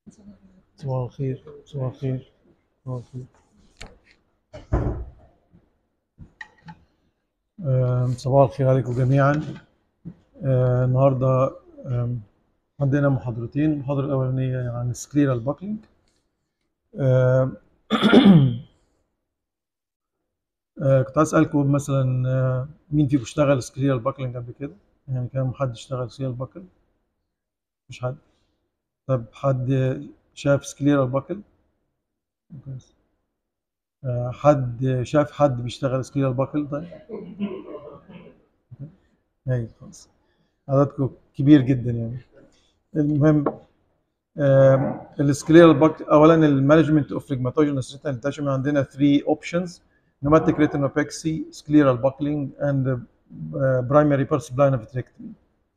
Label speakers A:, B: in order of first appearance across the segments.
A: صباح الخير صباح الخير صباح الخير آم، صباح الخير عليكم جميعا آه، النهارده آم، عندنا محاضرتين المحاضرة الأولانية عن سكليرال باكلينج كنت عايز أسألكم مثلا آه، مين فيكم اشتغل سكليرال باكلينج قبل كده؟ يعني كان حد اشتغل سكليرال باكل؟ مش حد؟ طب حد شاف سكليرال باكل؟ كويس. آه، حد شاف حد بيشتغل سكليرال باكل طيب؟ هاي خلاص عددكم كبير جدا يعني المهم السكليرال باك اولا المانجمنت اوف ريجماتوجينس ريتنال ديتاشمنت عندنا 3 اوبشنز نوماتيك ريتينوباكسي سكليرال باكلينج اند برايمري بارسبلاين فيتريكتومي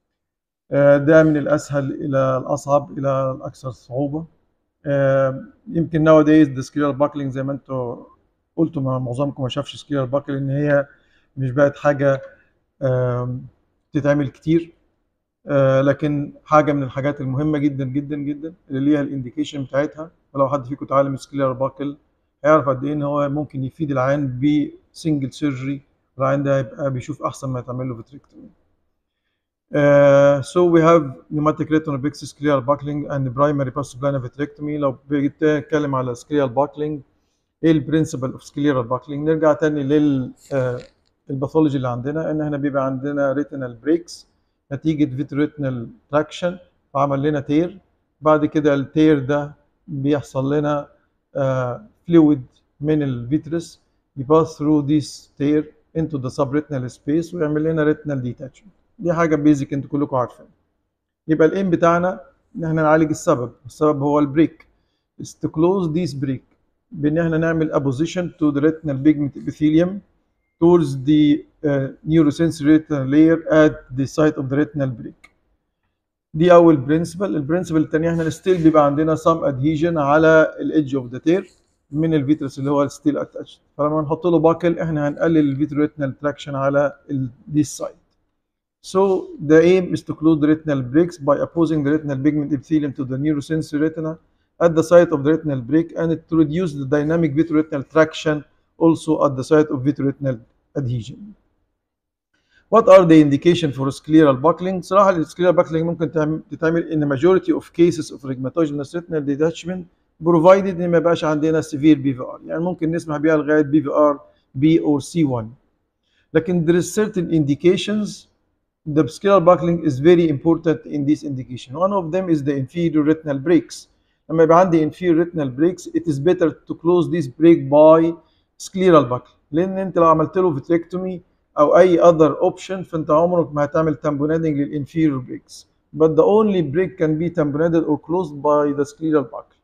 A: ده من الاسهل الى الاصعب الى الاكثر صعوبه آه، يمكن ناو دايز السكليرال باكلينج زي ما انتم قلتوا مع معظمكم ما شافش سكليرال باكلينج ان هي مش بقت حاجه آم، تتعمل كتير آه، لكن حاجه من الحاجات المهمه جدا جدا جدا اللي ليها الانديكيشن بتاعتها ولو حد فيكم اتعلم سكليرال باكل هيعرف قد ايه ان هو ممكن يفيد العيان بسنجل سيرجري والعيان ده هيبقى بيشوف احسن ما يتعمل له فيتريكتومي Uh, so we have pneumatic retinopexy scleral buckling and primary postplantar vitrectomy لو بنتكلم على scleral buckling ايه البرنسبل اوف scleral buckling نرجع تاني لل آه، الباثولوجي اللي عندنا ان احنا بيبقى عندنا retinal breaks نتيجة vitreoretinal traction فعمل لنا تير بعد كده التير ده بيحصل لنا فلويد من الفيترس يباس through this tear into the subretinal space ويعمل لنا retinal detachment دي حاجة بيزك انتوا كلكم عارفين يبقى الايم بتاعنا ان احنا نعالج السبب السبب هو البريك is to close this break بان احنا نعمل opposition to the retinal pigment epithelium towards the uh, neurosensory retinal layer at the site of the retinal break دي اول برنسبل البرنسبل الثانيه احنا ستيل بيبقى عندنا some adhesion على الايدج اوف ذا تير من الفيترس اللي هو ستيل اتاتشد فلما نحط له باكل احنا هنقلل الفيتريتنال تراكشن على this site So the aim is to close the retinal breaks by opposing the retinal pigment epithelium to the neurosensory retina at the site of the retinal break and to reduce the dynamic vitreoretinal traction also at the site of vitreoretinal adhesion. What are the indication for scleral buckling? صراحة السكليرال buckling ممكن تعم- تتعمل in a majority of cases of rheumatogenic retinal detachment provided ان ما يبقاش عندنا severe BVR يعني ممكن نسمح بيها لغاية BVR B or C1 لكن there is certain indications the scleral buckling is very important in this indication. One of them is the inferior retinal breaks. لما يبقى عندي inferior retinal breaks, it is better to close this break by scleral buckling. لأن أنت لو عملت له vitrectomy أو أي other option فأنت عمرك ما هتعمل tamponading للinferior breaks. But the only break can be tamponaded or closed by the scleral buckle.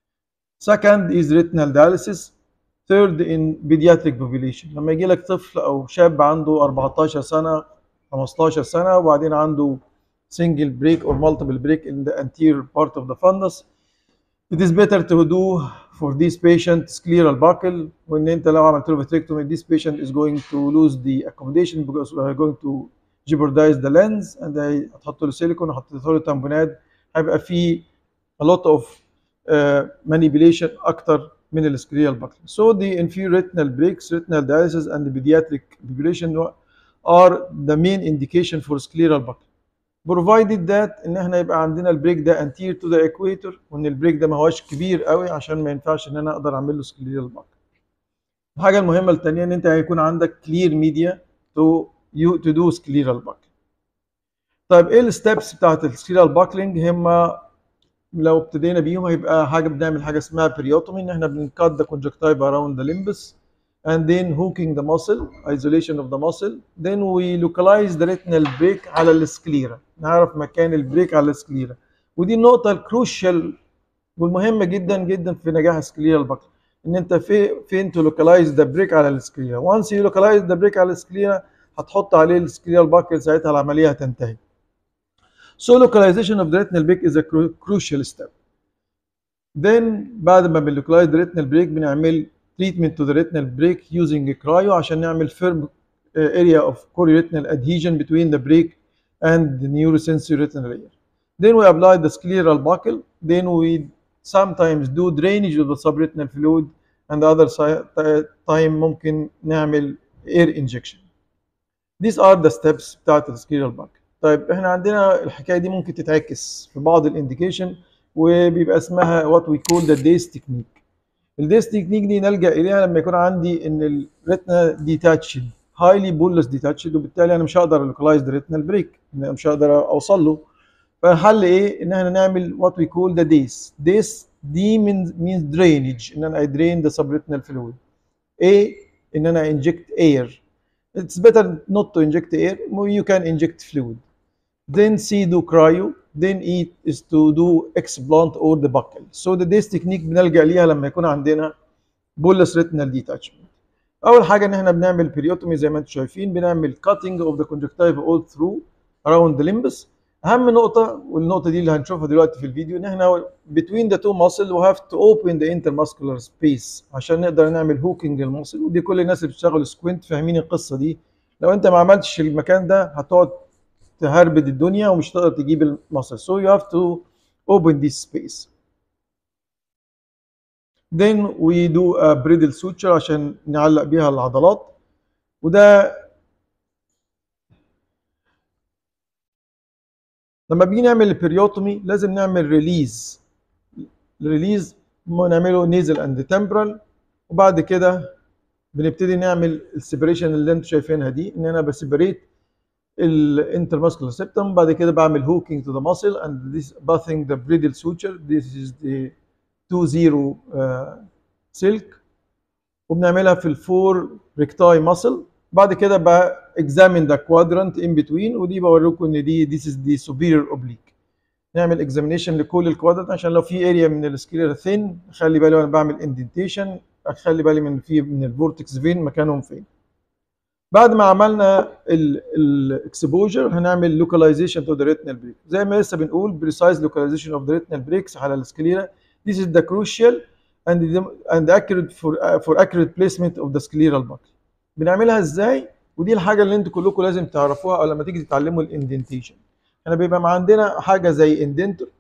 A: Second is retinal dialysis. Third in pediatric population. لما يجي لك طفل أو شاب عنده 14 سنة 15 سنة وبعدين عنده single break or multiple break in the anterior part of the fundus. It is better to do for this patient scleral buckle وان انت لو عملت له vitrectomy this patient is going to lose the accommodation because we are going to jeopardize the lens and هتحط له سيليكون وحطيت له تامبونات هيبقى في a lot of uh, manipulation اكتر من السكريال buckle. So the inferior retinal breaks, retinal dialysis and the pediatric population are the main indication for scleral buckle. provided that ان احنا يبقى عندنا البريك ده anterior to the equator وان البريك ده ما هوش كبير قوي عشان ما ينفعش ان انا اقدر اعمل له scleral buckle. الحاجه المهمه الثانيه ان انت هيكون عندك clear media to you to do scleral buckle. طيب ايه الستبس بتاعت السكليرال باكلينج هم لو ابتدينا بيهم هيبقى حاجه بنعمل حاجه اسمها بريوتومي ان احنا بنكات ذا conjunctiva around the limbus and then hooking the muscle isolation of the muscle then we localize the retinal break على السكليرا نعرف مكان البريك على السكليرا ودي النقطة الكروشال والمهمة جدا جدا في نجاح السكليرا البكر ان انت في فين تو لوكالايز ذا بريك على السكليرا وانس يو لوكالايز ذا بريك على السكليرا هتحط عليه السكليرا البكر ساعتها العملية هتنتهي So localization of the retinal break is a cru- crucial step. Then بعد ما بنلوكلايز the retinal break بنعمل treatment to the retinal break using cryo عشان نعمل firm uh, area of chorioretinal adhesion between the break and the neurosensory retinal layer. Then we apply the scleral buckle. Then we sometimes do drainage of the subretinal fluid and the other si- time ممكن نعمل air injection these are the steps بتاعت السكيرال باك طيب احنا عندنا الحكايه دي ممكن تتعكس في بعض الانديكيشن وبيبقى اسمها what we call the days technique الديس تكنيك دي نلجا اليها لما يكون عندي ان الريتنا ديتاتشد هايلي بولس ديتاتشد وبالتالي انا مش هقدر لوكلايز ريتنال بريك مش هقدر اوصل له فالحل ايه ان احنا نعمل وات وي كول ذا ديس ديس دي means means drainage ان انا I drain the subretinal fluid A ان انا inject air it's better not to inject air you can inject fluid then C do cryo then E is to do explant or the buckle so the DACE technique بنلجأ ليها لما يكون عندنا bolus retinal detachment اول حاجه ان احنا بنعمل periotomy زي ما انتم شايفين بنعمل cutting of the conjunctiva all through around the limbus اهم نقطه والنقطه دي اللي هنشوفها دلوقتي في الفيديو ان احنا between the two muscle we have to open the intermuscular space عشان نقدر نعمل هوكينج للمصل ودي كل الناس اللي بتشتغل سكوينت فاهمين القصه دي لو انت ما عملتش المكان ده هتقعد تهربد الدنيا ومش هتقدر تجيب المصل so you have to open this space then we do a bridle suture عشان نعلق بيها العضلات وده لما بنيجي نعمل البريوتومي لازم نعمل ريليز الريليز نعمله نيزل اند تمبرال وبعد كده بنبتدي نعمل السيبريشن اللي انتم شايفينها دي ان انا بسيبريت الانترماسكولار سيبتم بعد كده بعمل هوكينج تو ذا ماسل اند ذيس باثينج ذا بريدل سوتشر ذيس از ذا 2 0 سلك وبنعملها في الفور ريكتاي ماسل بعد كده بقى examine the quadrant in between ودي بوريكم ان دي this is the superior oblique نعمل examination لكل الكوادرنت عشان لو في اريا من السكليرا ثين اخلي بالي وانا بعمل اندنتيشن اخلي بالي من في من الفورتكس فين مكانهم فين بعد ما عملنا الاكسبوجر هنعمل localization to the retinal break زي ما لسه بنقول precise localization of the retinal breaks على السكليرا this is the crucial and the, and accurate for uh, for accurate placement of the scleral buckle بنعملها ازاي ودي الحاجه اللي انتوا كلكم لازم تعرفوها او لما تيجي تتعلموا الاندنتيشن انا بيبقى عندنا حاجه زي اندنتور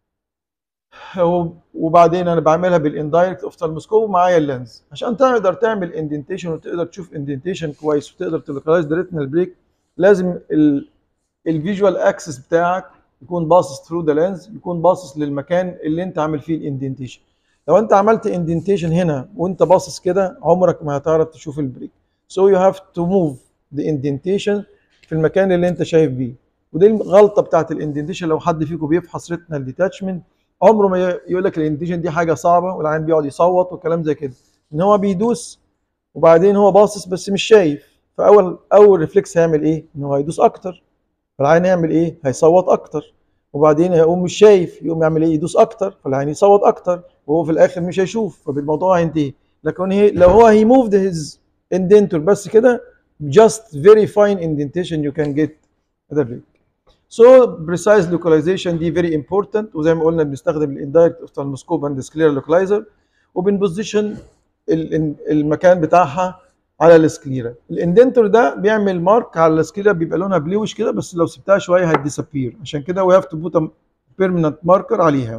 A: وبعدين انا بعملها بالاندايركت اوفتالموسكوب ومعايا اللينز عشان تقدر تعمل اندنتيشن وتقدر تشوف اندنتيشن كويس وتقدر تلوكلايز ذا ريتنال بريك لازم الفيجوال اكسس بتاعك يكون باصص ثرو ذا لينز يكون باصص للمكان اللي انت عامل فيه الاندنتيشن لو انت عملت اندنتيشن هنا وانت باصص كده عمرك ما هتعرف تشوف البريك so you have to move the indentation في المكان اللي انت شايف بيه ودي الغلطه بتاعت الاندنتيشن لو حد فيكم بيفحص ريتنال ديتاتشمنت عمره ما يقول لك الاندنتيشن دي حاجه صعبه والعين بيقعد يصوت وكلام زي كده ان هو بيدوس وبعدين هو باصص بس مش شايف فاول اول ريفلكس هيعمل ايه؟ ان هو هيدوس اكتر فالعين يعمل ايه؟ هيصوت اكتر وبعدين هيقوم مش شايف يقوم يعمل ايه؟ يدوس اكتر فالعين يصوت اكتر وهو في الاخر مش هيشوف فالموضوع هينتهي لكن هي لو هو هي موفد هيز indenture بس كده just very fine indentation you can get the break. So precise localization دي very important وزي ما قلنا بنستخدم الاندايركت اوفتالموسكوب اند سكلير لوكلايزر وبنبوزيشن المكان بتاعها على السكليرا الاندنتور ده بيعمل مارك على السكليرا بيبقى لونها بلوش كده بس لو سبتها شويه هتديسابير عشان كده we have to put a permanent marker عليها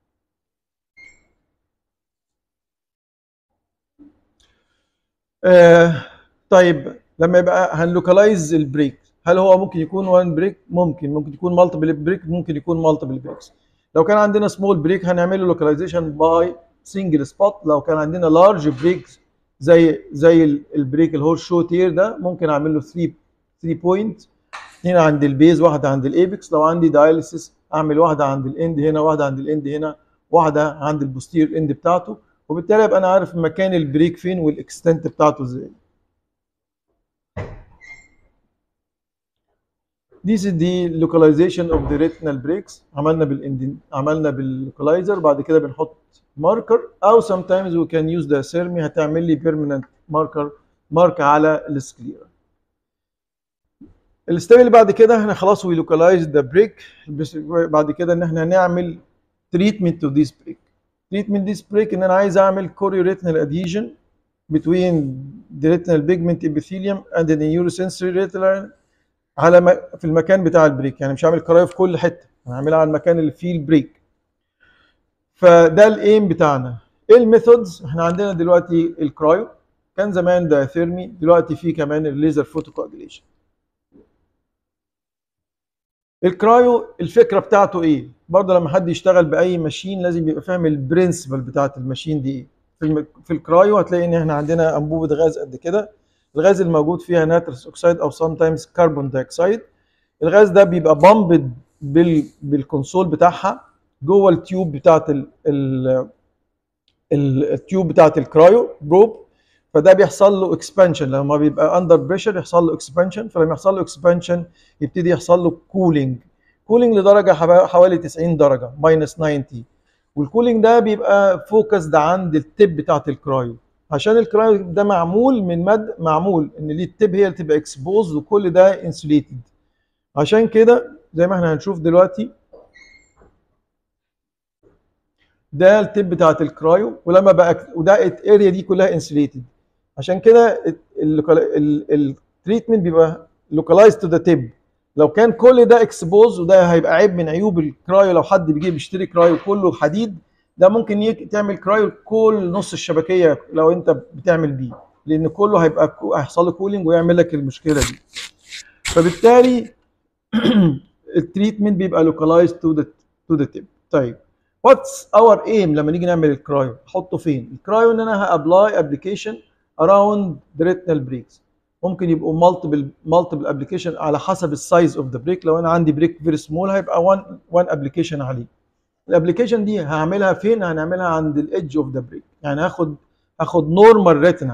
A: آه طيب لما يبقى هنلوكلايز البريك هل هو ممكن يكون وان بريك ممكن ممكن يكون مالتيبل بريك ممكن يكون مالتيبل بريكس لو كان عندنا سمول بريك هنعمله لوكاليزيشن باي سنجل سبوت لو كان عندنا لارج بريك زي زي البريك الهورس شو تير ده ممكن اعمل له 3 3 بوينت هنا عند البيز واحده عند الايبكس لو عندي دايليسيس اعمل واحده عند الاند هنا واحده عند الاند هنا واحده عند البوستير اند بتاعته وبالتالي ابقى انا عارف مكان البريك فين والاكستنت بتاعته ازاي This is the localization of the retinal breaks عملنا بالاندين عملنا باللوكلايزر بعد كده بنحط ماركر او sometimes we can use the سيرمي هتعمل لي permanent ماركر مارك على السكليرا الستيب اللي بعد كده احنا خلاص we localize the break بعد كده ان احنا نعمل treatment to this break treatment this break ان انا عايز اعمل chorioretinal adhesion between the retinal pigment epithelium and the neurosensory retinal على في المكان بتاع البريك يعني مش هعمل كرايه في كل حته انا هعملها على المكان اللي فيه البريك فده الايم بتاعنا ايه الميثودز احنا عندنا دلوقتي الكرايو كان زمان ده ثيرمي دلوقتي في كمان الليزر فوتوكواجيليشن الكرايو الفكره بتاعته ايه برضه لما حد يشتغل باي ماشين لازم يبقى فاهم البرنسبل بتاعت الماشين دي ايه في, الم... في الكرايو هتلاقي ان احنا عندنا انبوبه غاز قد كده الغاز الموجود فيها ناترس اوكسيد او سام تايمز كربون دايوكسيد الغاز ده بيبقى بامبد بال... بالكونسول بتاعها جوه التيوب بتاعت ال... ال... التيوب بتاعت الكرايو بروب فده بيحصل له اكسبانشن لما بيبقى اندر بريشر يحصل له اكسبانشن فلما يحصل له اكسبانشن يبتدي يحصل له كولينج كولينج لدرجه حوالي 90 درجه ماينس 90 والكولينج ده بيبقى فوكس ده عند التب بتاعت الكرايو عشان الكرايو ده معمول من مد معمول ان ليه التب هي اللي تبقى اكسبوز وكل ده انسوليتد عشان كده زي ما احنا هنشوف دلوقتي ده التب بتاعت الكرايو ولما بقى وده الاريا دي كلها انسوليتد عشان كده التريتمنت بيبقى لوكالايز تو ذا تيب لو كان كل ده اكسبوز وده هيبقى عيب من عيوب الكرايو لو حد بيجي بيشتري كرايو كله حديد ده ممكن يك... تعمل كرايو كل نص الشبكيه لو انت بتعمل بيه لان كله هيبقى هيحصل له كولينج ويعمل لك المشكله دي فبالتالي التريتمنت بيبقى لوكالايز تو ذا تو ذا تيب طيب واتس اور ايم لما نيجي نعمل الكرايو احطه فين الكرايو ان انا هابلاي ابلكيشن اراوند ذا ريتنال بريكس ممكن يبقوا مالتيبل مالتيبل ابلكيشن على حسب السايز اوف ذا بريك لو انا عندي بريك فيري سمول هيبقى 1 1 ابلكيشن عليه الابلكيشن دي هعملها فين هنعملها عند الايدج اوف ذا بريك يعني هاخد هاخد نورمال ريتنا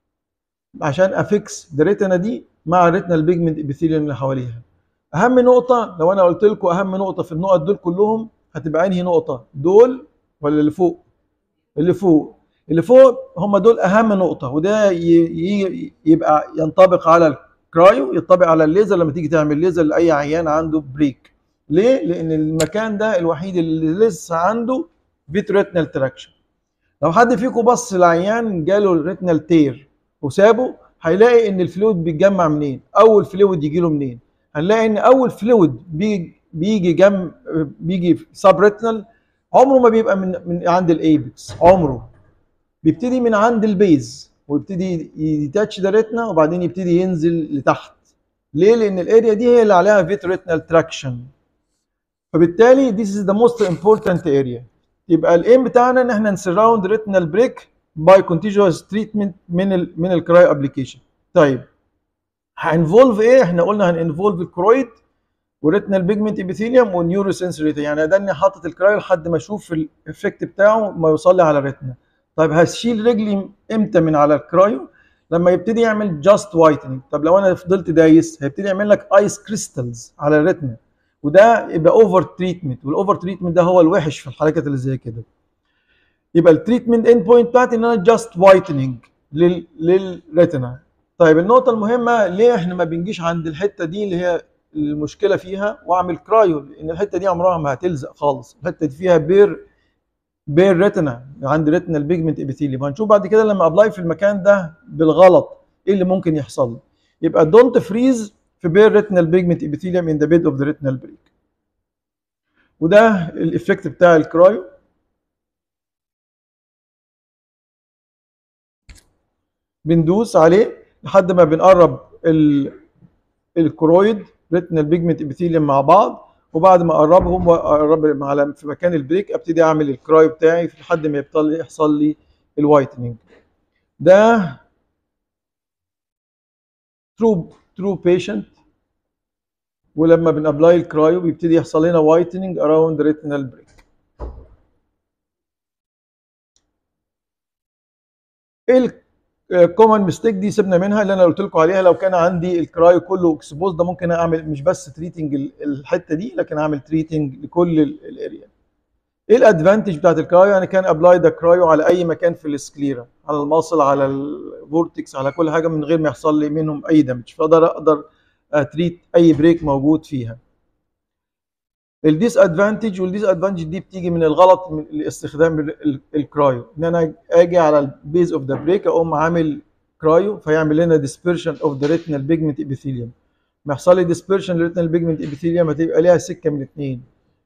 A: عشان افكس ذا ريتنا دي مع الريتنال بيجمنت ابيثيليوم اللي حواليها اهم نقطه لو انا قلت لكم اهم نقطه في النقط دول كلهم هتبقى انهي نقطه دول ولا اللي فوق اللي فوق اللي فوق هم دول اهم نقطه وده يبقى ينطبق على الكرايو ينطبق على الليزر لما تيجي تعمل ليزر لاي عيان عنده بريك ليه لان المكان ده الوحيد اللي لسه عنده فيت ريتنال تراكشن لو حد فيكم بص العيان جاله الريتنال تير وسابه هيلاقي ان الفلويد بيتجمع منين اول فلويد يجي له منين هنلاقي ان اول فلويد بيجي بيجي جم بيجي سب ريتنال عمره ما بيبقى من من عند الايبكس عمره بيبتدي من عند البيز ويبتدي يتاتش ذا ريتنا وبعدين يبتدي ينزل لتحت ليه لان الاريا دي هي اللي عليها فيت ريتنال تراكشن فبالتالي this is the most important area يبقى الايم بتاعنا ان احنا نسراوند ريتنال بريك باي كونتيجوس تريتمنت من ال من الكراي ابلكيشن طيب هانفولف ايه احنا قلنا هننفولف الكرويد وريتنال بيجمنت ابيثيليوم والنيورو سنسوري يعني ده اني حاطط الكراي لحد ما اشوف الايفكت بتاعه ما يوصل لي على الريتنا طيب هشيل رجلي امتى من على الكرايو لما يبتدي يعمل جاست وايتنج طب لو انا فضلت دايس هيبتدي يعمل لك ايس كريستالز على الريتنا وده يبقى اوفر تريتمنت والاوفر تريتمنت ده هو الوحش في الحركات اللي زي كده يبقى التريتمنت اند بوينت بتاعتي ان انا جاست وايتنج للريتنا طيب النقطة المهمة ليه احنا ما بنجيش عند الحتة دي اللي هي المشكلة فيها واعمل كرايو لان الحتة دي عمرها ما هتلزق خالص الحتة دي فيها بير بير ريتنا عند ريتنال بيجمنت ابيثيليوم هنشوف بعد كده لما ابلاي في المكان ده بالغلط ايه اللي ممكن يحصل يبقى دونت فريز في بير ريتنال بيجمنت ابيثيليوم ان ذا بيد اوف ذا ريتنال بريك وده الايفكت بتاع الكرايو بندوس عليه لحد ما بنقرب الكرويد ريتنال بيجمنت ابيثيليوم مع بعض وبعد ما اقربهم واقرب على في مكان البريك ابتدي اعمل الكرايو بتاعي لحد ما يبطل يحصل لي الوايتنينج ده ترو ترو بيشنت ولما بنابلاي الكرايو بيبتدي يحصل لنا وايتنينج اراوند ريتنال بريك ايه الكومن ميستيك دي سيبنا منها اللي انا قلت لكم عليها لو كان عندي الكرايو كله اكسبوز ده ممكن اعمل مش بس تريتنج الحته دي لكن اعمل تريتنج لكل الاريا ايه الادفانتج بتاعت الكرايو انا كان ابلاي ذا كرايو على اي مكان في السكليرا على المصل على الفورتكس على كل حاجه من غير ما يحصل لي منهم اي دمج فاقدر اقدر اتريت اي بريك موجود فيها الديس ادفانتج والديس ادفانتج دي بتيجي من الغلط من استخدام الكرايو ان انا اجي على البيز اوف ذا بريك اقوم عامل كرايو فيعمل لنا ديسبرشن اوف ذا ريتنال بيجمنت ابيثيليوم ما يحصل لي ديسبرشن للريتنال بيجمنت ابيثيليوم هتبقى ليها سكه من الاثنين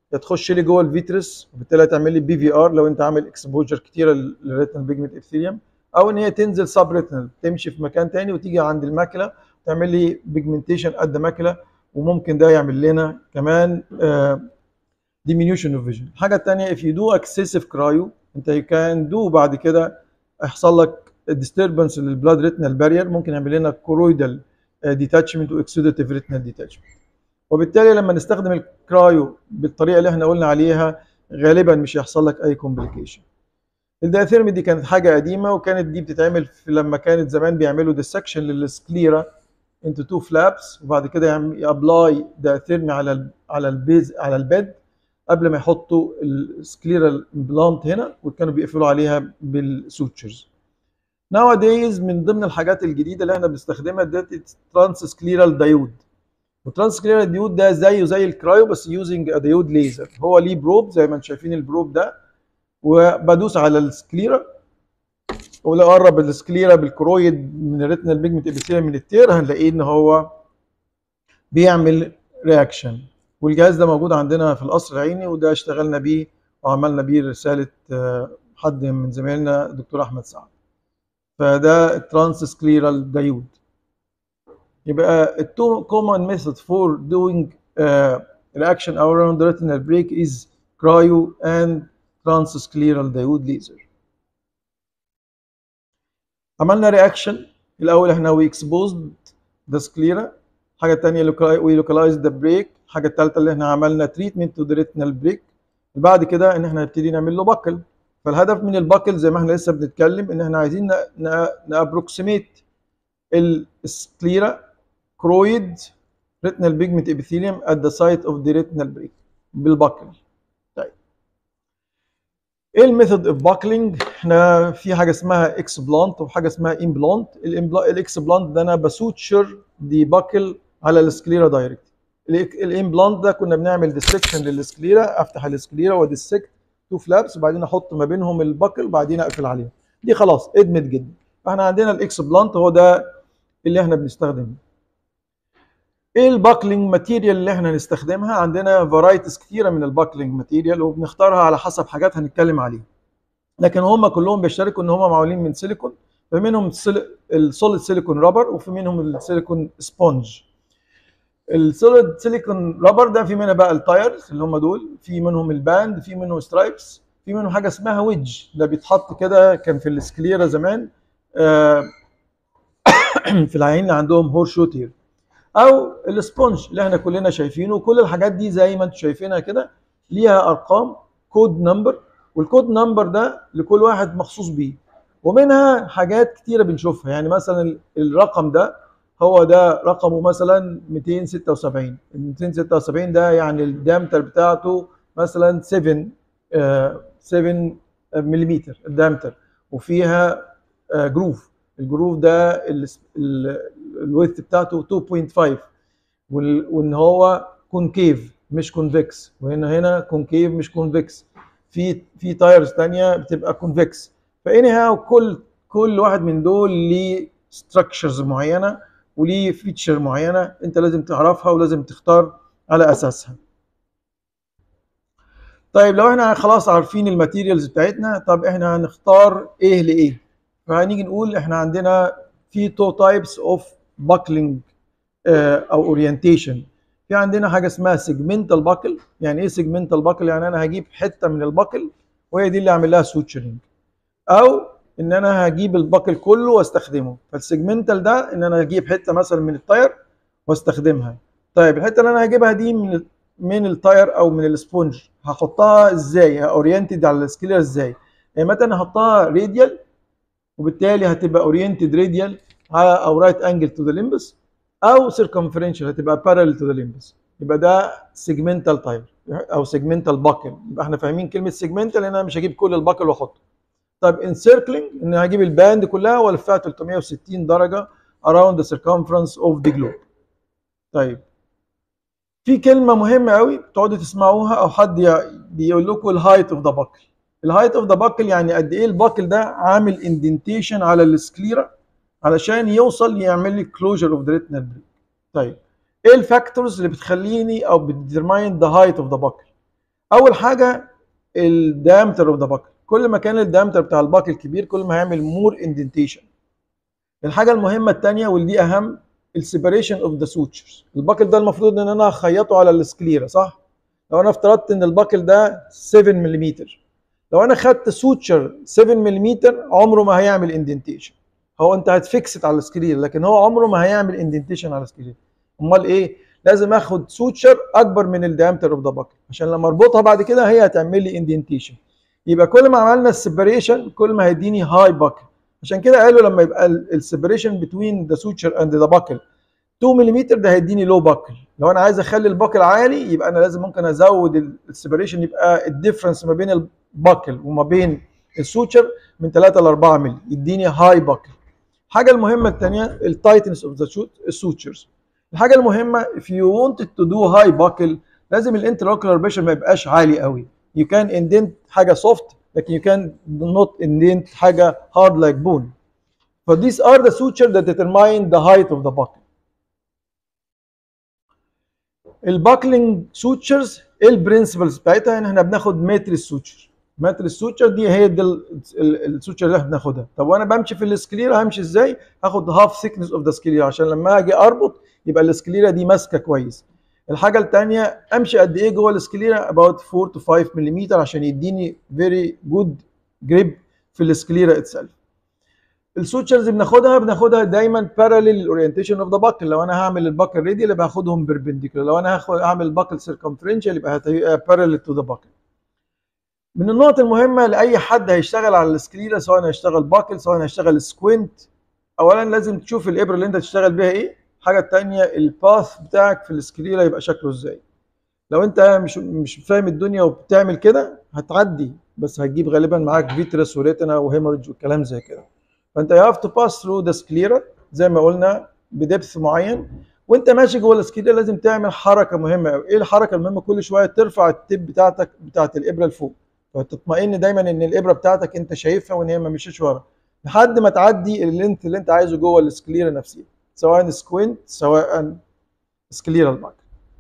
A: يا تخش لي جوه الفيترس وبالتالي هتعمل لي بي في ار لو انت عامل اكسبوجر كتيره للريتنال بيجمنت ابثيليوم او ان هي تنزل سب ريتنال تمشي في مكان تاني وتيجي عند الماكله تعمل لي بيجمنتيشن قد ماكله وممكن ده يعمل لنا كمان diminution of vision الحاجه الثانيه if you do excessive cryo انت you can do بعد كده يحصل لك disturbance للبلاد ريتنال بارير ممكن يعمل لنا كورويدال ديتاتشمنت واكسوديتيف ريتنال ديتاتشمنت وبالتالي لما نستخدم الكرايو بالطريقه اللي احنا قلنا عليها غالبا مش هيحصل لك اي كومبليكيشن الدايثيرمي دي كانت حاجه قديمه وكانت دي بتتعمل في لما كانت زمان بيعملوا ديسكشن للسكليرا انتو تو فلابس وبعد كده يابلاي دايثيرمي على ال على البيز على البيد قبل ما يحطوا السكليرا امبلانت هنا وكانوا بيقفلوا عليها بالسوتشرز nowadays من ضمن الحاجات الجديده اللي احنا بنستخدمها ده ترانس سكليرال دايود والترانس سكليرال دايود ده زيه زي الكرايو بس يوزنج دايود ليزر هو ليه بروب زي ما انتم شايفين البروب ده وبدوس على السكليرا ولو قرب السكليرا بالكرويد من الريتنال بيجمنت ابيثيليوم من التير هنلاقيه ان هو بيعمل رياكشن والجهاز ده موجود عندنا في القصر العيني وده اشتغلنا بيه وعملنا بيه رساله حد من زمايلنا دكتور احمد سعد فده الترانس سكليرال دايود يبقى التو common method for doing uh, reaction around the retinal break is cryo and transscleral diode laser عملنا رياكشن الاول احنا we exposed the sclera الحاجه الثانيه we localized the break الحاجه الثالثه اللي احنا عملنا treatment to the retinal break بعد كده ان احنا نبتدي نعمل له بكل فالهدف من الباكل زي ما احنا لسه بنتكلم ان احنا عايزين نابروكسيميت السكليرا كرويد ريتنال بيجمنت ابيثيليوم at the site of the retinal break بالباكل طيب ايه الميثود اوف باكلينج احنا في حاجه اسمها اكس بلانت وحاجه اسمها امبلانت الاكس بلانت ده انا بسوتشر دي باكل على السكليرا دايركت الامبلانت ده كنا بنعمل ديسكشن للسكليرا افتح السكليرا وديسكت تو فلابس وبعدين احط ما بينهم الباكل وبعدين اقفل عليهم دي خلاص ادمت جدا فاحنا عندنا الاكس بلانت هو ده اللي احنا بنستخدمه ايه الباكلينج ماتيريال اللي احنا نستخدمها عندنا فرايتيز كتيره من الباكلينج ماتيريال وبنختارها على حسب حاجات هنتكلم عليها لكن هم كلهم بيشتركوا ان هم معمولين من سيليكون فمنهم السوليد سيليكون رابر وفي منهم السيليكون سبونج السوليد سيليكون رابر ده في منها بقى التايرز اللي هم دول في منهم الباند في منهم سترايبس في منهم حاجه اسمها ويدج ده بيتحط كده كان في السكليرا زمان آه في العيين اللي عندهم هور شوتير او السبونج اللي احنا كلنا شايفينه وكل الحاجات دي زي ما انتم شايفينها كده ليها ارقام كود نمبر والكود نمبر ده لكل واحد مخصوص بيه ومنها حاجات كتيره بنشوفها يعني مثلا الرقم ده هو ده رقمه مثلا 276 276 ده يعني الدامتر بتاعته مثلا 7 آه 7 ملم الدامتر وفيها آه جروف الجروف ده الويث بتاعته 2.5 وان هو كونكيف مش كونفكس وهنا هنا كونكيف مش كونفكس في في تايرز ثانيه بتبقى كونفكس فاني هاو كل كل واحد من دول ليه ستراكشرز معينه وليه فيتشر معينه انت لازم تعرفها ولازم تختار على اساسها طيب لو احنا خلاص عارفين الماتيريالز بتاعتنا طب احنا هنختار ايه لايه فهنيجي نقول احنا عندنا في تو تايبس اوف باكلينج او اورينتيشن في عندنا حاجه اسمها سيجمنتال باكل يعني ايه سيجمنتال باكل يعني انا هجيب حته من الباكل وهي دي اللي اعمل لها سوتشرنج او ان انا هجيب الباكل كله واستخدمه فالسيجمنتال ده ان انا هجيب حته مثلا من التاير واستخدمها طيب الحته اللي انا هجيبها دي من من التاير او من السبونج هحطها ازاي اورينتد على السكيلر ازاي يعني مثلا هحطها راديال وبالتالي هتبقى اورينتد راديال على او رايت انجل تو ذا ليمبس او سيركمفرنشال هتبقى بارallel تو ذا ليمبس يبقى ده سيجمنتال تاير او سيجمنتال باكل يبقى احنا فاهمين كلمه سيجمنتال ان انا مش هجيب كل الباكل واحطه طيب انسيركلينج ان هجيب الباند كلها والفها 360 درجه around the circumference of the globe طيب في كلمه مهمه قوي بتقعدوا تسمعوها او حد بيقول لكم الهايت اوف ذا باكل الهايت اوف ذا باكل يعني قد ايه الباكل ده عامل اندنتيشن على السكليرا علشان يوصل يعمل لي كلوجر اوف ذا ريتنال بريك طيب ايه الفاكتورز اللي بتخليني او بتديترماين ذا هايت اوف ذا باكل اول حاجه الدايمتر اوف ذا باكل كل ما كان الدايمتر بتاع الباكل كبير كل ما هيعمل مور اندنتيشن الحاجه المهمه الثانيه واللي اهم السيبريشن اوف ذا سوتشرز الباكل ده المفروض ان انا اخيطه على السكليرا صح لو انا افترضت ان الباكل ده 7 ملم لو انا خدت سوتشر 7 ملم عمره ما هيعمل اندنتيشن هو انت هتفكست على السكرير لكن هو عمره ما هيعمل اندنتيشن على السكرير امال ايه لازم اخد سوتشر اكبر من الدايمتر اوف ذا باكل عشان لما اربطها بعد كده هي هتعمل لي اندنتيشن يبقى كل ما عملنا السيبريشن كل ما هيديني هاي باكل عشان كده قالوا لما يبقى السيبريشن بتوين ذا سوتشر اند ذا باكل 2 ملم ده هيديني لو باكل لو انا عايز اخلي الباكل عالي يبقى انا لازم ممكن ازود السيبريشن يبقى الديفرنس ما بين الباكل وما بين السوتشر من 3 ل 4 ملم يديني هاي باكل الحاجه المهمه الثانيه التايتنس اوف ذا السوتشرز الحاجه المهمه if you wanted to do high buckle لازم الانتراوكولار بريشر ما يبقاش عالي قوي you can indent حاجه soft لكن you can not indent حاجه hard like bone so these are the sutures that determine the height of the buckle الباكلينج سوتشرز ايه البرنسبلز بتاعتها ان احنا بناخد متر السوتشر متر السوتشر دي هي دي السوتشر اللي احنا بناخدها طب وانا بمشي في السكليرا همشي ازاي هاخد هاف ثيكنس اوف ذا سكليرا عشان لما اجي اربط يبقى السكليرا دي ماسكه كويس الحاجه الثانيه امشي قد ايه جوه السكليرا about 4 to 5 ملم عشان يديني فيري جود جريب في السكليرا اتسلف السوتشرز اللي بناخدها بناخدها دايما باراليل الاورينتيشن اوف ذا باكل لو انا هعمل الباكل راديال يبقى هاخدهم بيربنديكولار لو انا هاخد هعمل الباكل سيركمفرنشال يبقى هتبقى باراليل تو ذا باكل من النقط المهمه لاي حد هيشتغل على السكليرا سواء هيشتغل باكل سواء هيشتغل سكوينت اولا لازم تشوف الابره اللي انت تشتغل بيها ايه الحاجه الثانيه الباث بتاعك في السكليرا يبقى شكله ازاي لو انت مش مش فاهم الدنيا وبتعمل كده هتعدي بس هتجيب غالبا معاك فيترس وريتنا وهيموريدج والكلام زي كده فانت يو هاف تو باس ثرو ذا سكليرا زي ما قلنا بدبث معين وانت ماشي جوه السكليرا لازم تعمل حركه مهمه قوي ايه الحركه المهمه كل شويه ترفع التب بتاعتك بتاعت الابره لفوق فتطمئن دايما ان الابره بتاعتك انت شايفها وان هي ما مشيتش ورا لحد ما تعدي اللينت اللي انت عايزه جوه السكليرا نفسها سواء سكوينت سواء سكليرال باك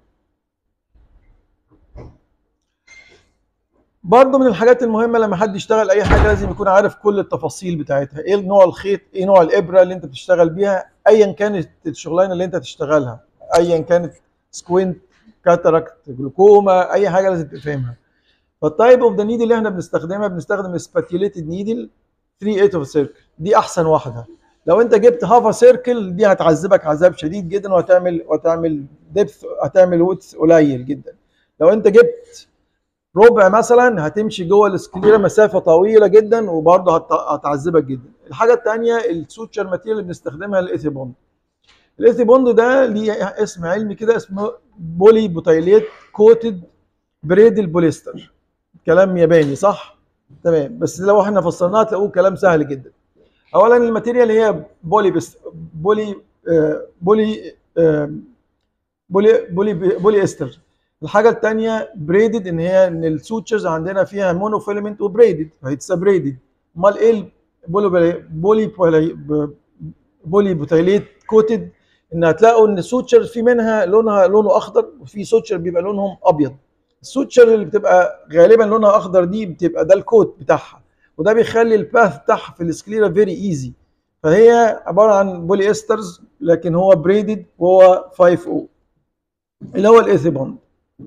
A: برضه من الحاجات المهمه لما حد يشتغل اي حاجه لازم يكون عارف كل التفاصيل بتاعتها ايه نوع الخيط ايه نوع الابره اللي انت بتشتغل بيها ايا كانت الشغلانه اللي انت تشتغلها ايا كانت سكوينت كاتاراكت جلوكوما اي حاجه لازم تفهمها فالتايب اوف ذا نيدل اللي احنا بنستخدمها بنستخدم سباتيوليتد نيدل 3 8 اوف سيركل دي احسن واحده لو انت جبت هافا سيركل دي هتعذبك عذاب شديد جدا وهتعمل وهتعمل ديبث هتعمل ويدث قليل جدا لو انت جبت ربع مثلا هتمشي جوه السكليرا مسافه طويله جدا وبرضه هتعذبك جدا الحاجه الثانيه السوتشر ماتيريال اللي بنستخدمها الايثي بوند الايثي بوند ده ليه اسم علمي كده اسمه بولي بوتايليت كوتد بريدل بوليستر كلام ياباني صح تمام بس لو احنا فسرناها تلاقوه كلام سهل جدا اولا الماتيريال هي بولي بس بولي آه بولي آه بولي بولي بولي استر الحاجه الثانيه بريدد ان هي ان السوتشرز عندنا فيها مونوفيلمنت وبريدد فهيتس بريدد امال ايه البولي بولي بولي بولي بوتيليت كوتد ان هتلاقوا ان السوتشر في منها لونها لونه اخضر وفي سوتشر بيبقى لونهم ابيض السوتشر اللي بتبقى غالبا لونها اخضر دي بتبقى ده الكوت بتاعها وده بيخلي الباث بتاعها في السكليرا فيري ايزي فهي عباره عن بولي استرز لكن هو بريدد وهو 5 او اللي هو الايثي بوند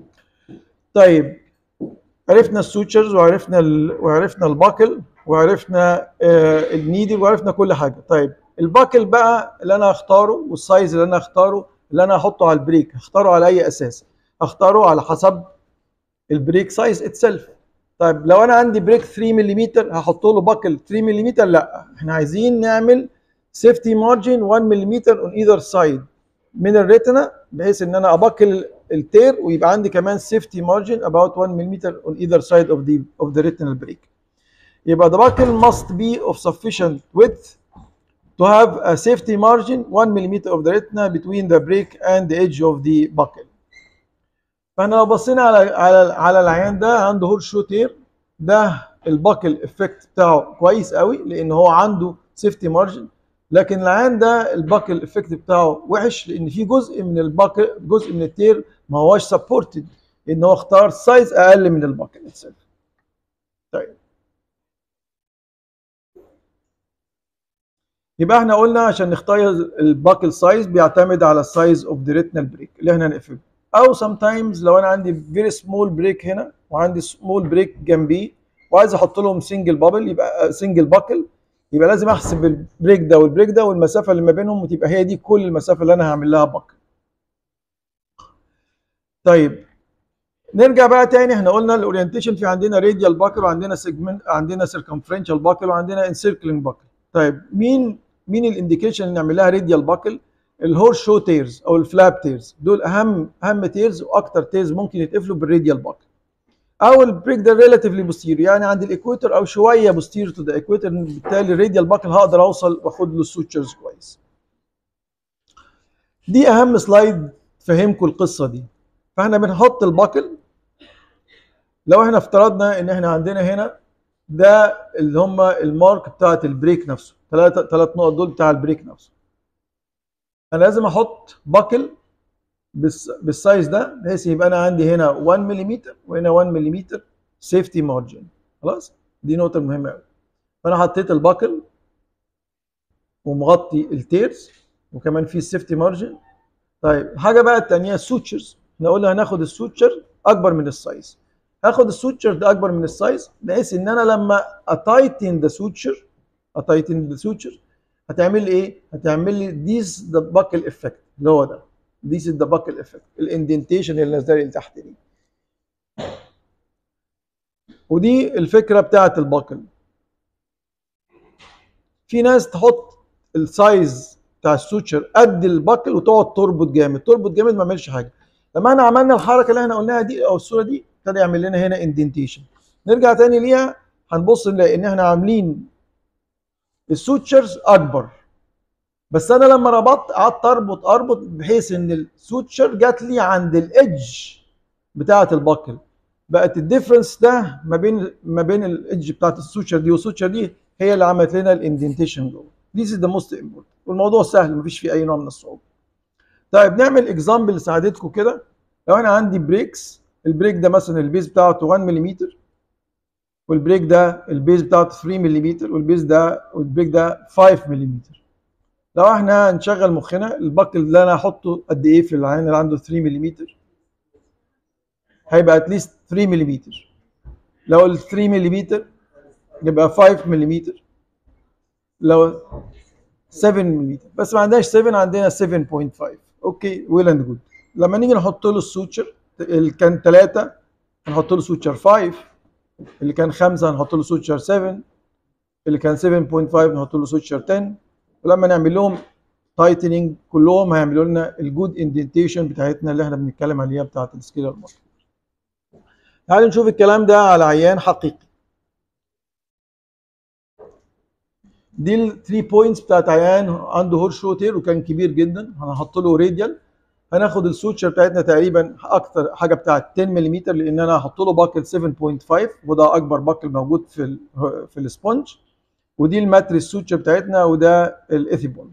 A: طيب عرفنا السوتشرز وعرفنا ال... وعرفنا الباكل وعرفنا آه النيدل وعرفنا كل حاجه طيب الباكل بقى اللي انا هختاره والسايز اللي انا هختاره اللي انا هحطه على البريك هختاره على اي اساس هختاره على حسب البريك سايز اتسلف طيب لو انا عندي بريك 3 ملم هحط له باكل 3 ملم لا احنا عايزين نعمل سيفتي مارجن 1 ملم اون ايذر سايد من الريتنا بحيث ان انا ابكل التير ويبقى عندي كمان سيفتي مارجن about 1 ملم on either side of the of the retinal break يبقى the buckle must be of sufficient width to have a safety margin 1 ملم of the retina between the break and the edge of the buckle فاحنا لو بصينا على على على العيان ده عنده هور شو تير ده الباكل افكت بتاعه كويس قوي لان هو عنده سيفتي مارجن لكن العيان ده الباكل افكت بتاعه وحش لان في جزء من الباكل جزء من التير ما هواش سبورتد ان هو اختار سايز اقل من الباكل اتسلف طيب يبقى احنا قلنا عشان نختار الباكل سايز بيعتمد على السايز اوف ذا ريتنال بريك اللي احنا هنقفله او سام تايمز لو انا عندي فيري سمول بريك هنا وعندي سمول بريك جنبيه وعايز احط لهم سنجل بابل يبقى سنجل باكل يبقى لازم احسب البريك ده والبريك ده والمسافه اللي ما بينهم وتبقى هي دي كل المسافه اللي انا هعمل لها باكل طيب نرجع بقى تاني احنا قلنا الاورينتيشن في عندنا راديال باكل وعندنا سيجمنت عندنا سيركمفرنشال باكل وعندنا انسيركلينج باكل طيب مين مين الانديكيشن اللي نعمل لها راديال باكل الهورس شو تيرز او الفلاب تيرز دول اهم اهم تيرز واكتر تيرز ممكن يتقفلوا بالراديال باكل او البريك ده ريلاتيفلي بوستير يعني عند الايكويتر او شويه بوستير تو ذا ايكويتر بالتالي الراديال باكل هقدر اوصل واخد له السوتشرز كويس دي اهم سلايد تفهمكم القصه دي فاحنا بنحط الباكل لو احنا افترضنا ان احنا عندنا هنا ده اللي هم المارك بتاعت البريك نفسه ثلاثة ثلاث نقط دول بتاع البريك نفسه انا لازم احط باكل بالسايز ده بحيث يبقى انا عندي هنا 1 ملم وهنا 1 ملم سيفتي مارجن خلاص دي نقطة مهمة قوي فانا حطيت الباكل ومغطي التيرز وكمان في السيفتي مارجن طيب حاجة بقى التانية السوتشرز احنا قلنا هناخد السوتشر اكبر من السايز هاخد السوتشر ده اكبر من السايز بحيث ان انا لما اتايتن ذا سوتشر اتايتن ذا سوتشر هتعمل لي ايه؟ هتعمل لي ديز ذا باكل افكت اللي هو ده ديز ذا باكل افكت الاندنتيشن اللي نازله لي تحت دي ودي الفكره بتاعت الباكل في ناس تحط السايز بتاع السوتشر قد الباكل وتقعد تربط جامد تربط جامد ما عملش حاجه لما احنا عملنا الحركه اللي احنا قلناها دي او الصوره دي ابتدى يعمل لنا هنا اندنتيشن نرجع تاني ليها هنبص نلاقي ان احنا عاملين السوتشرز اكبر بس انا لما ربطت قعدت اربط اربط بحيث ان السوتشر جات لي عند الايدج بتاعه الباكل بقت الديفرنس ده ما بين ما بين الايدج بتاعه السوتشر دي والسوتشر دي هي اللي عملت لنا الاندنتيشن جوه This is the most important والموضوع سهل مفيش فيه اي نوع من الصعوبه طيب نعمل اكزامبل لسعادتكم كده لو انا عندي بريكس البريك ده مثلا البيز بتاعته 1 ملم والبريك ده البيز بتاعته 3 ملم والبيز ده والبريك ده 5 ملم لو احنا هنشغل مخنا الباكل اللي انا هحطه قد ايه في العين اللي عنده 3 ملم هيبقى اتليست 3 ملم لو ال 3 ملم يبقى 5 ملم لو 7 ملم بس ما عندناش 7 عندنا 7.5 اوكي ويل اند جود لما نيجي نحط له السوتشر اللي كان 3 هنحط له سوتشر 5 اللي كان 5 هنحط له سوتشر 7 اللي كان 7.5 نحط له سوتشر 10 ولما نعمل لهم تايتنينج كلهم هيعملوا لنا الجود اندنتيشن بتاعتنا اللي احنا بنتكلم عليها بتاعت السكيلر ماركت تعالوا نشوف الكلام ده على عيان حقيقي دي ال 3 بوينتس بتاعت عيان عنده هور شوتير وكان كبير جدا هنحط له راديال هناخد السوتشر بتاعتنا تقريبا اكتر حاجه بتاعت 10 ملم لان انا هحط له باكل 7.5 وده اكبر باكل موجود في ال في السبونج ودي الماتريس سوتشر بتاعتنا وده الايثيبوند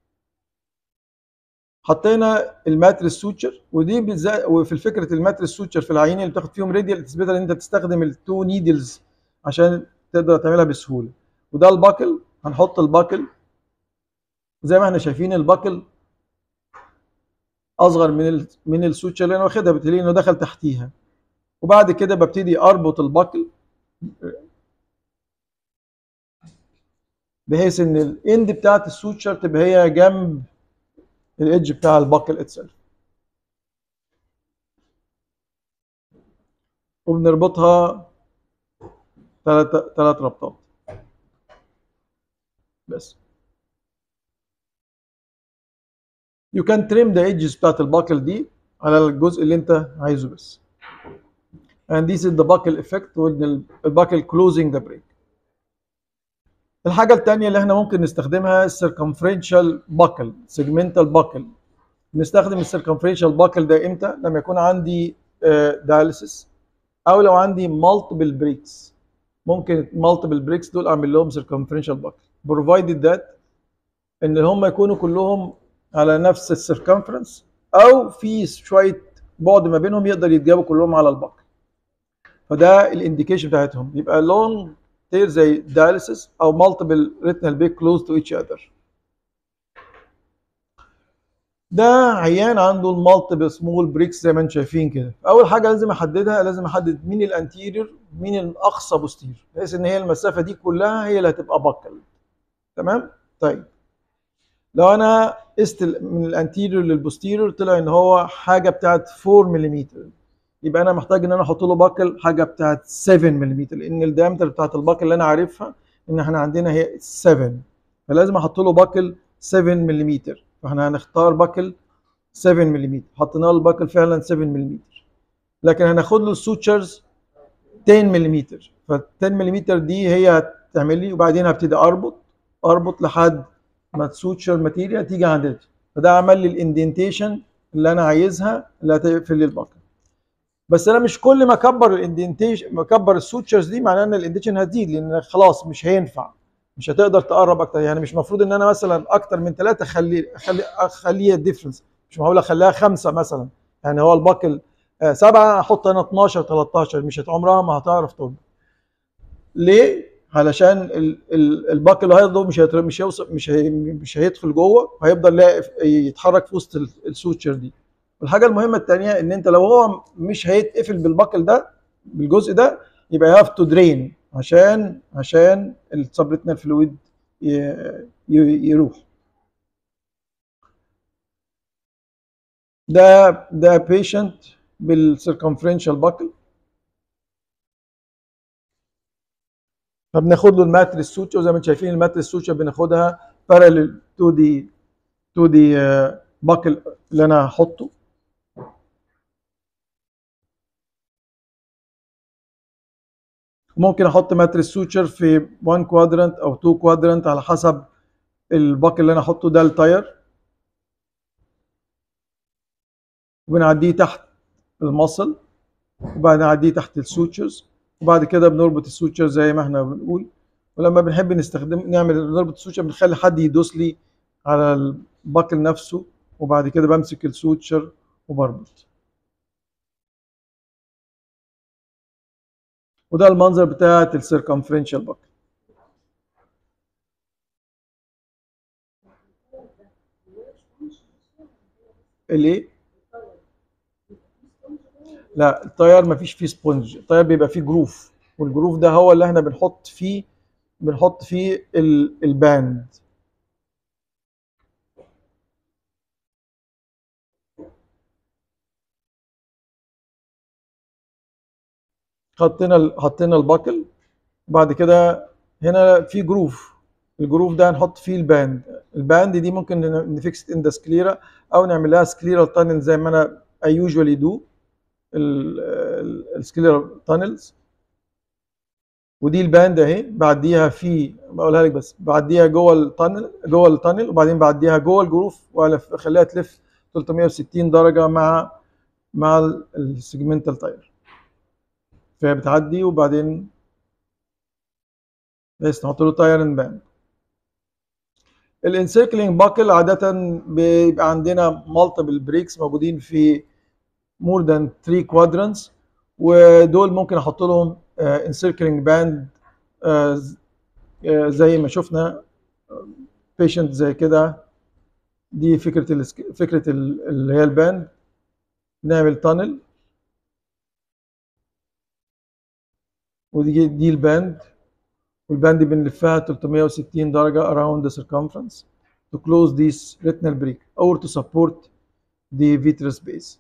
A: حطينا الماتريس سوتشر ودي بالذات وفي فكره الماتريس سوتشر في العينين اللي بتاخد فيهم راديال تثبتها ان انت تستخدم التو نيدلز عشان تقدر تعملها بسهوله وده الباكل هنحط الباكل زي ما احنا شايفين الباكل اصغر من ال من السوتشر اللي انا واخدها بالتالي انه دخل تحتيها وبعد كده ببتدي اربط الباكل بحيث ان الاند بتاعت السوتشر تبقى هي جنب الايدج بتاع الباكل اتسلف وبنربطها ثلاث ثلاث ربطات بس you can trim the edges بتاعت الباكل دي على الجزء اللي انت عايزه بس and this is the buckle effect when الباكل closing the break الحاجة التانية اللي احنا ممكن نستخدمها circumferential buckle segmental buckle نستخدم الcircumferential buckle ده امتى لما يكون عندي uh, dialysis او لو عندي multiple breaks ممكن multiple breaks دول اعمل لهم circumferential buckle provided that ان هم يكونوا كلهم على نفس السيركمفرنس او في شويه بعد ما بينهم يقدر يتجابوا كلهم على البقل فده الانديكيشن بتاعتهم يبقى لون تير زي dialysis او multiple retinal big close to each other ده عيان عنده المالتيبل سمول بريكس زي ما انتم شايفين كده اول حاجه لازم احددها لازم احدد مين الانتيريور مين الاقصى بوستيريور بحيث ان هي المسافه دي كلها هي اللي هتبقى بكل تمام طيب لو انا قست من الانتيريور للبوستيريور طلع ان هو حاجه بتاعت 4 ملم يبقى انا محتاج ان انا احط له باكل حاجه بتاعت 7 ملم لان الدايمتر بتاعت الباكل اللي انا عارفها ان احنا عندنا هي 7 فلازم احط له باكل 7 ملم فاحنا هنختار باكل 7 ملم حطينا له الباكل فعلا 7 ملم لكن هناخد له السوتشرز 10 ملم فال 10 ملم دي هي هتعمل لي وبعدين هبتدي اربط اربط لحد ما السوتشر ماتيريال تيجي عند دي فده عمل لي الاندنتيشن اللي انا عايزها اللي هتقفل لي الباكل بس انا مش كل ما اكبر الاندنتيشن ما اكبر السوتشرز دي معناه ان الاندنتيشن هتزيد لان خلاص مش هينفع مش هتقدر تقرب اكتر يعني مش المفروض ان انا مثلا اكتر من ثلاثه اخلي اخلي اخليها ديفرنس مش معقول اخليها خمسه مثلا يعني هو الباكل آه سبعه احط انا 12 13 مش عمرها ما هتعرف تقول ليه؟ علشان ال- ال- الباك اللي هياخده مش هيتر- مش هيوصل مش هي مش هيدخل جوه هيفضل لاقف- يتحرك في وسط ال- السوتشر دي والحاجه المهمه الثانيه ان انت لو هو مش هيتقفل بالباكل ده بالجزء ده يبقى هاف تو درين عشان عشان السبريتنال فلويد يروح ده ده بيشنت بالسيركمفرنشال باكل فبناخد له الماتريس سوتشر زي ما انتم شايفين الماتريس سوتشر بناخدها بارالل تو دي تو دي باكل اللي انا هحطه ممكن احط ماتريس سوتشر في 1 كوادرانت او 2 كوادرانت على حسب الباكل اللي انا احطه ده التاير وبنعديه تحت المصل وبعدين نعديه تحت السوتشرز وبعد كده بنربط السوتشر زي ما احنا بنقول ولما بنحب نستخدم نعمل نربط السوتشر بنخلي حد يدوس لي على الباكل نفسه وبعد كده بمسك السوتشر وبربط وده المنظر بتاعت السيركمفرنشال باكل الايه؟ لا التاير ما فيش فيه سبونج التاير بيبقى فيه جروف والجروف ده هو اللي احنا بنحط فيه بنحط فيه ال- الباند حطينا ال- حطينا الباكل وبعد كده هنا في جروف الجروف ده هنحط فيه الباند الباند دي ممكن نفكس ان ذا سكليرا او نعمل لها سكليرال تانل زي ما انا I usually do السكليرال تانلز ودي الباند اهي بعديها في بقولها لك بس بعديها جوه التانل جوه التانل وبعدين بعديها جوه الجروف واخليها تلف 360 درجه مع مع السيجمنتال تاير فهي بتعدي وبعدين بس نحط له تاير اند باند الانسيركلينج باكل عاده بيبقى عندنا مالتيبل بريكس موجودين في مور ذان 3 كوادرانتس ودول ممكن احط لهم انسيركلينج باند زي ما شفنا بيشنت زي كده دي فكره ال فكره ال- اللي هي الباند نعمل تانل ودي دي الباند والباند بنلفها 360 درجة around the circumference to close this retinal break or to support the vitreous base.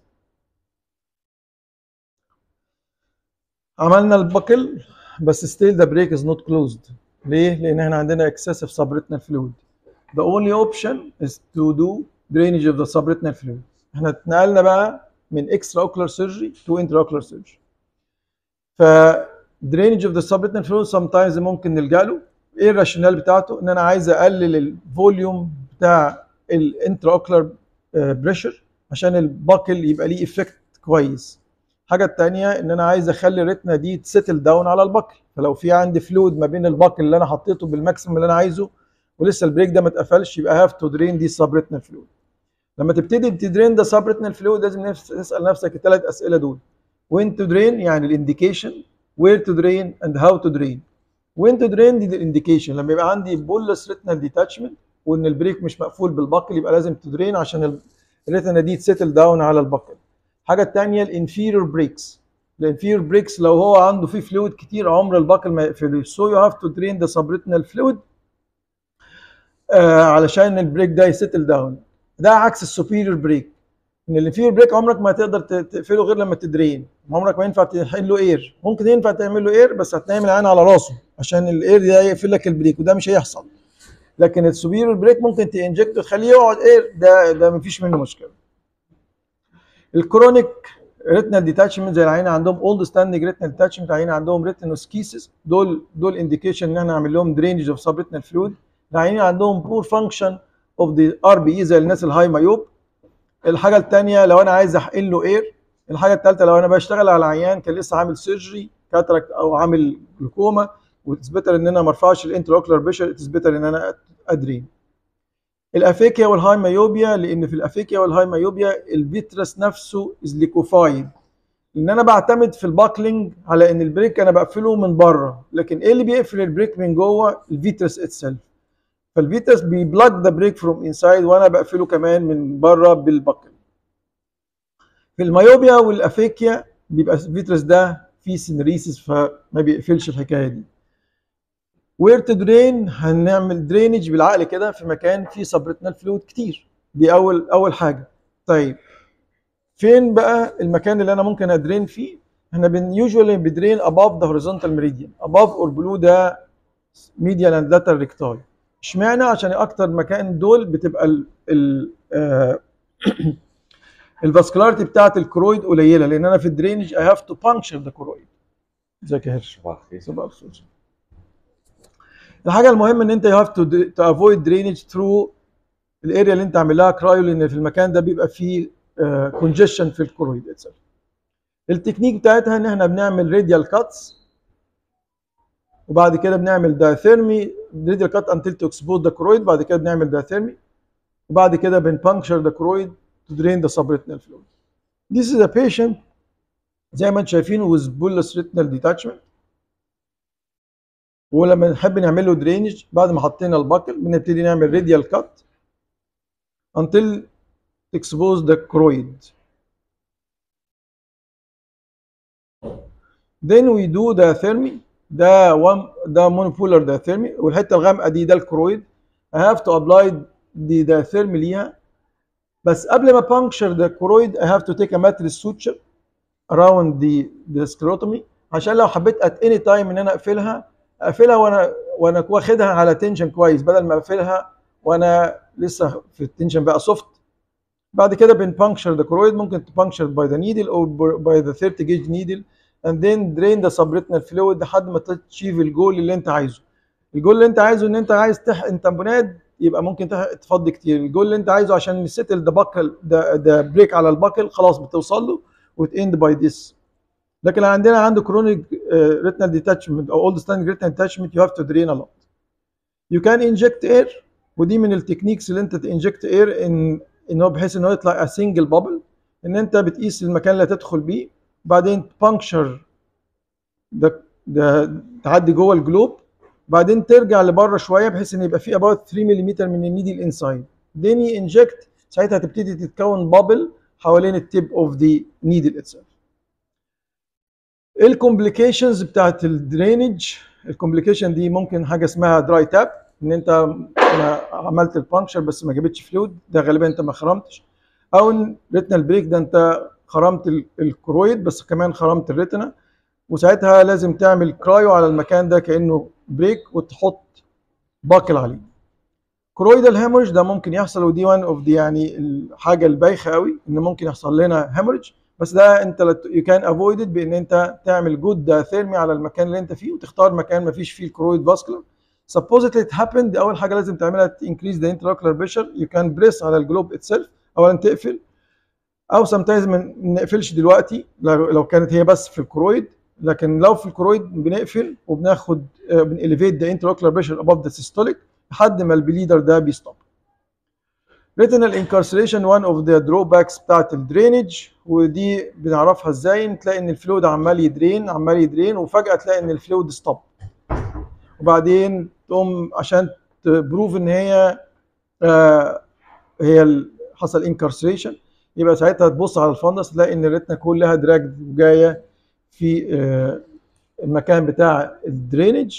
A: عملنا البكل بس still the break is not closed. ليه؟ لأن احنا عندنا excessive subretinal fluid. The only option is to do drainage of the subretinal fluid. احنا اتنقلنا بقى من extraocular surgery to intraocular surgery. ف drainage of the subretinal fluid sometimes ممكن نلجأ له ايه الراشونال بتاعته ان انا عايز اقلل الفوليوم بتاع الانتراوكلر بريشر عشان الباكل يبقى ليه افكت كويس الحاجه الثانيه ان انا عايز اخلي الريتنا دي تسيتل داون على الباكل فلو في عندي فلويد ما بين الباكل اللي انا حطيته بالماكسيمم اللي انا عايزه ولسه البريك ده ما اتقفلش يبقى هاف تو درين دي سبريتنال فلويد لما تبتدي تدرين ده سبريتنال فلويد لازم تسال نفسك الثلاث اسئله دول وين تو درين يعني الانديكيشن وير تو درين اند هاو تو درين وين تو درين دي الانديكيشن لما يبقى عندي بولس ريتنال ديتاتشمنت وان البريك مش مقفول بالبقل يبقى لازم تدرين عشان الريتنا دي تسيتل داون على البقل الحاجه الثانيه الانفيريور بريكس الانفيريور بريكس لو هو عنده فيه فلويد كتير عمر البقل ما يقفلوش سو يو هاف تو درين ذا سبريتنال فلويد علشان البريك ده يسيتل داون ده عكس السوبيريور بريك ان الانفيريور بريك عمرك ما هتقدر تقفله غير لما تدرين عمرك ما ينفع تحل له اير ممكن ينفع تعمل له اير بس هتنام العين على راسه عشان الاير ده يقفل لك البريك وده مش هيحصل لكن السوبيريور بريك ممكن تنجكت وتخليه يقعد اير ده ده مفيش منه مشكله الكرونيك ريتنال ديتاتشمنت زي العين عندهم اولد ستاندنج ريتنال ديتاتشمنت العين عندهم ريتينوسكيسس دول دول انديكيشن ان احنا نعمل لهم درينج اوف سب ريتنال فلويد العينين عندهم بور فانكشن اوف ذا ار بي اي زي الناس الهاي مايوب الحاجه الثانيه لو انا عايز احقن له اير الحاجه الثالثه لو انا بشتغل على عيان كان لسه عامل سيرجري كاتراكت او عامل جلوكوما واتس بيتر ان انا ما ارفعش الانتراوكلر بريشر اتس بيتر ان انا ادرين الافيكيا والهاي مايوبيا لان في الافيكيا والهاي مايوبيا الفيترس نفسه از ليكوفايد ان انا بعتمد في الباكلينج على ان البريك انا بقفله من بره لكن ايه اللي بيقفل البريك من جوه الفيترس اتسلف فالفيترس بيبلاك ذا بريك فروم انسايد وانا بقفله كمان من بره بالباكل في المايوبيا والافيكيا بيبقى الفيترس ده فيه سينريسيس فما بيقفلش الحكايه دي وير تو درين هنعمل درينج بالعقل كده في مكان فيه سبريتنال فلويد كتير دي اول اول حاجه طيب فين بقى المكان اللي انا ممكن ادرين فيه احنا بن يوجوالي بدرين above the horizontal meridian above or below ده medial and lateral recti اشمعنى عشان اكتر مكان دول بتبقى ال ال آه الفاسكولاريتي بتاعت الكرويد قليله لان انا في الدرينج اي هاف تو بانكشر ذا كرويد ازيك يا هرش
B: صباح الخير
A: صباح الخير الحاجه المهمه ان انت يو هاف تو تو افويد درينج ثرو الاريا اللي انت عامل لها كرايو لان في المكان ده بيبقى فيه كونجيشن في الكرويد اتسلف التكنيك بتاعتها ان احنا بنعمل راديال كاتس وبعد كده بنعمل دايثيرمي راديال كات انتل تو اكسبوز ذا كرويد بعد كده بنعمل دايثيرمي وبعد كده بنبانكشر ذا كرويد to drain the subretinal fluid. This is a patient زي ما انتم شايفين with bullous retinal detachment ولما نحب نعمل له درينج بعد ما حطينا الباكل بنبتدي نعمل radial cut until expose the choroid. Then we do the thermy ده one ده monopolar diathermy والحته الغامقه دي ده الكرويد I have to apply the diathermy ليها بس قبل ما puncture the choroid I have to take a mattress suture around the the sclerotomy عشان لو حبيت at any time ان انا اقفلها اقفلها وانا وانا واخدها على تنشن كويس بدل ما اقفلها وانا لسه في التنشن بقى سوفت بعد كده بنبانكشر the choroid ممكن تبانكشر by the needle or by the 30 gauge needle and then drain the subretinal fluid لحد ما تشيف الجول اللي انت عايزه الجول اللي انت عايزه ان انت عايز تحقن تمبونات يبقى ممكن تفضي كتير الجول اللي انت عايزه عشان يسيتل ده باكل ده ده بريك على الباكل خلاص بتوصل له وتاند باي ذس لكن لو عندنا عنده كرونيك ريتنال ديتاتشمنت او اولد ستاندنج ريتنال ديتاتشمنت يو هاف تو درين ا لوت يو كان انجكت اير ودي من التكنيكس اللي انت تنجكت اير ان ان هو بحيث ان هو يطلع سنجل بابل ان انت بتقيس المكان اللي هتدخل بيه بعدين بانكشر ده ده تعدي جوه الجلوب بعدين ترجع لبره شويه بحيث ان يبقى في about 3 ملم من النيدل انسايد then you inject ساعتها تبتدي تتكون بابل حوالين التيب اوف ذا نيدل اتسلف الكومبليكيشنز بتاعت الدرينج الكومبليكيشن دي ممكن حاجه اسمها دراي تاب ان انت انا عملت البانكشر بس ما جابتش فلويد ده غالبا انت ما خرمتش او ريتنال بريك ده انت خرمت الكرويد بس كمان خرمت الريتنا وساعتها لازم تعمل كرايو على المكان ده كانه بريك وتحط باكل عليه كرويدال هيموريج ده ممكن يحصل ودي وان اوف دي يعني الحاجه البايخه قوي ان ممكن يحصل لنا هيموريج بس ده انت يو كان افويدد بان انت تعمل جود ثيرمي على المكان اللي انت فيه وتختار مكان ما فيش فيه الكرويد فاسكولار supposedly it happened اول حاجه لازم تعملها increase the intraocular pressure you can press على الجلوب itself اولا تقفل او sometimes ما نقفلش دلوقتي لو لو كانت هي بس في الكرويد لكن لو في الكرويد بنقفل وبناخد بنelevate the intraocular pressure above the systolic لحد ما البليدر ده بيستوب retinal incarceration one of the drawbacks بتاعت الدرينج ودي بنعرفها ازاي تلاقي ان الفلويد عمال يدرين عمال يدرين وفجأة تلاقي ان الفلويد ستوب وبعدين تقوم عشان تبروف ان هي آه هي ال- حصل انكارسريشن يبقى ساعتها تبص على الفندس تلاقي ان الريتنا كلها دراج وجايه في آه المكان بتاع الدرينج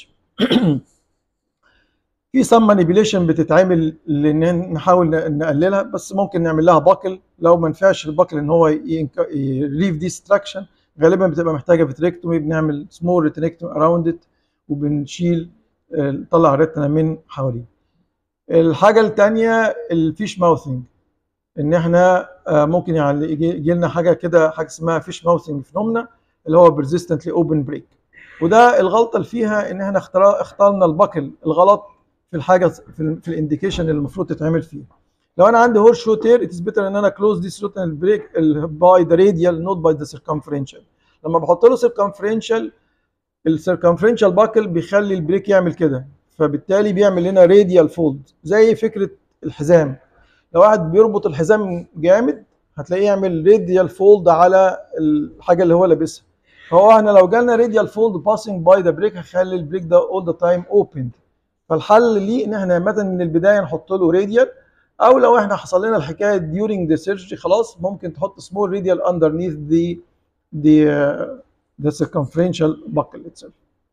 A: في سم مانيبيوليشن بتتعمل لان نحاول ن- نقللها بس ممكن نعمل لها باكل لو ما نفعش الباكل ان هو يريف ديستراكشن غالبا بتبقى محتاجه فيتريكتومي بنعمل سمول ريتنكتومي اراوند ات وبنشيل آه، نطلع الريتنا من حواليه الحاجه الثانيه الفيش ماوثنج ان احنا آه، ممكن يعني يجي يجي لنا حاجه كده حاجه اسمها فيش ماوثنج فينومنا اللي هو بيرزيستنتلي اوبن بريك وده الغلطه اللي فيها ان احنا اختار اخترنا الباكل الغلط في الحاجه في, ال- في الانديكيشن اللي المفروض تتعمل فيه لو انا عندي هورس شو تير اتس بيتر ان انا كلوز ذيس روتنال بريك باي ذا راديال نوت باي ذا سيركمفرنشال لما بحط له سيركمفرنشال السيركمفرنشال باكل بيخلي البريك يعمل كده فبالتالي بيعمل لنا راديال فولد زي فكره الحزام لو واحد بيربط الحزام جامد هتلاقيه يعمل راديال فولد على الحاجه اللي هو لابسها فهو احنا لو جالنا راديال فولد باسنج باي ذا بريك هيخلي البريك ده اول ذا تايم اوبند فالحل ليه ان احنا مثلا من البدايه نحط له راديال او لو احنا حصل لنا الحكايه during the surgery خلاص ممكن تحط small radial underneath the the uh, the circumferential buckle itself.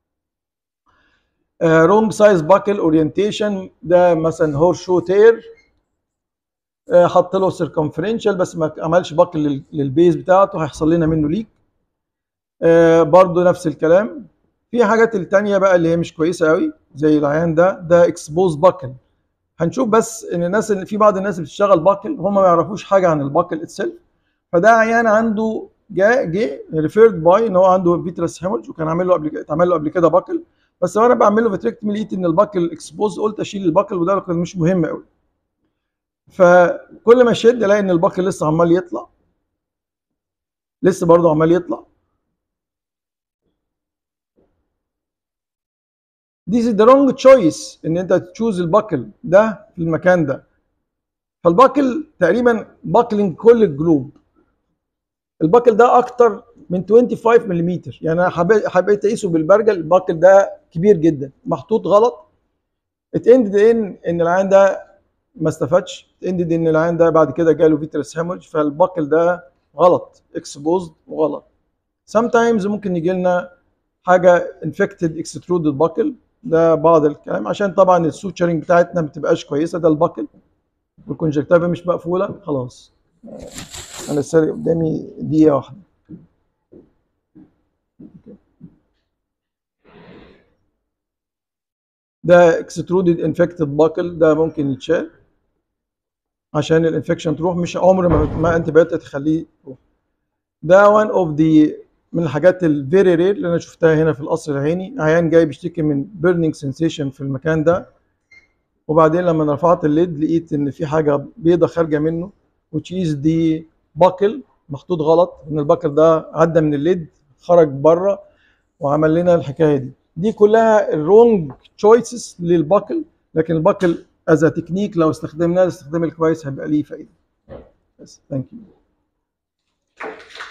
A: Uh, wrong size buckle orientation ده مثلا هور شو تير uh, حط له circumferential بس ما عملش باكل لل- للبيز بتاعته هيحصل لنا منه ليك uh, برضو نفس الكلام في حاجات التانية بقى اللي هي مش كويسة قوي زي العيان ده ده اكسبوز باكل هنشوف بس ان الناس اللي في بعض الناس اللي بتشتغل باكل هم ما يعرفوش حاجه عن الباكل اتسيلف فده عيان عنده جاء جه ريفيرد باي ان هو عنده فيترس هيمورج وكان عامل له قبل كده اتعمل له قبل كده باكل بس وانا بعمل له فيتريكتومي لقيت ان الباكل اكسبوز قلت اشيل الباكل وده كان مش مهم قوي فكل ما اشد الاقي ان الباكل لسه عمال يطلع لسه برضه عمال يطلع This is the wrong choice ان انت تشوز الباكل ده في المكان ده فالباكل تقريبا باكلينج كل الجلوب الباكل ده اكتر من 25 ملم يعني انا حبيت حبيت اقيسه بالبرجل الباكل ده كبير جدا محطوط غلط اتندد ان ان العيان ده ما استفادش اتندد ان العيان ده بعد كده جاله فيترس هيمورج فالباكل ده غلط اكسبوزد وغلط sometimes ممكن يجي لنا حاجه انفكتد اكسترودد باكل ده بعض الكلام عشان طبعا السوتشرنج بتاعتنا ما بتبقاش كويسه ده الباكل والكونجكتيفا مش مقفوله خلاص انا لسه قدامي دقيقه واحده ده اكسترودد انفكتد باكل ده ممكن يتشال عشان الانفكشن تروح مش عمر ما ما انت بقيت تخليه يروح ده وان اوف ذا من الحاجات الفيري رير اللي انا شفتها هنا في القصر العيني عيان جاي بيشتكي من بيرنينج سensation في المكان ده وبعدين لما أنا رفعت الليد لقيت ان في حاجه بيضه خارجه منه وتشيز دي باكل محطوط غلط ان الباكل ده عدى من الليد خرج بره وعمل لنا الحكايه دي دي كلها الرونج تشويسز للباكل لكن الباكل از تكنيك لو استخدمناه الاستخدام الكويس هيبقى ليه فايده بس ثانك يو